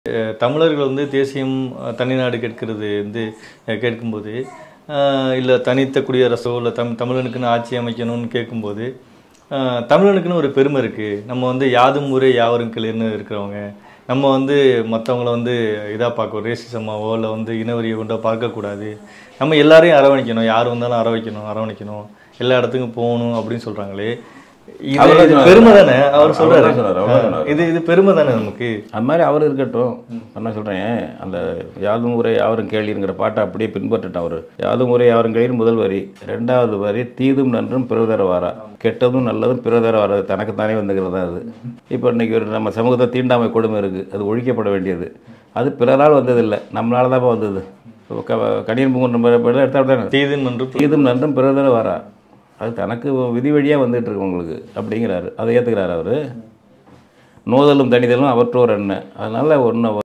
அஹ் தமிழர்கள் வந்து தேசியம் அஹ் தனிநாடு கேட்கிறது வந்து அஹ் கேட்கும்போது இல்லை தனித்த குடியரசோ இல்லை தம் தமிழனுக்குன்னு ஆட்சி அமைக்கணும்னு கேட்கும்போது அஹ் தமிழனுக்குன்னு ஒரு பெருமை இருக்குது நம்ம வந்து யாதும் ஊரே யாவரும் கிளிர்னு இருக்கிறவங்க நம்ம வந்து மற்றவங்கள வந்து இதாக பார்க்க ரேசிசமாவோ இல்லை வந்து இனவரியை கொண்டோ பார்க்கக்கூடாது நம்ம எல்லாரையும் அரவணைக்கணும் யார் வந்தாலும் அரவணைக்கணும் அரவணைக்கணும் எல்லா இடத்துக்கும் போகணும் அப்படின்னு சொல்கிறாங்களே இது அவர்தான் இது சொன்னாரு. பெருமை தானே அவர் அவர்தான் சொல்றாரு சொன்னாரு, அவர்தான் சொன்னாரு. இது இது பெருமை தானே நமக்கு அது மாதிரி அவர் இருக்கட்டும் என்ன சொல்கிறேன் அந்த யாதும் ஊரே யாவரும் கேளிங்கிற பாட்டை அப்படியே பின்பற்றிட்டான் அவர் யாதும் ஊரே யாவரும் கேளிர் முதல் வரி ரெண்டாவது வரி தீதும் நன்றும் பிறதர வாரா கெட்டதும் நல்லதும் பிறதர வராது தனக்குத்தானே வந்துக்கிறது தான் அது இப்போ இன்னைக்கு ஒரு நம்ம சமூகத்தை தீண்டாமை கொடுமை இருக்குது அது ஒழிக்கப்பட வேண்டியது அது பிறரால் வந்ததில்லை நம்மளால தான் வந்தது இப்போ க கடியன் பூங்கன் நம்ம எடுத்தா தானே தீது நன்று தீதும் நன்றும் பிறதர வரா அது தனக்கு விதி வழியாக வந்துட்டு இருக்கு உங்களுக்கு அப்படிங்கிறாரு அதை ஏற்றுக்கிறாரு அவர் நோதலும் தனிதலும் அவற்றோர் என்ன அதனால் ஒன்று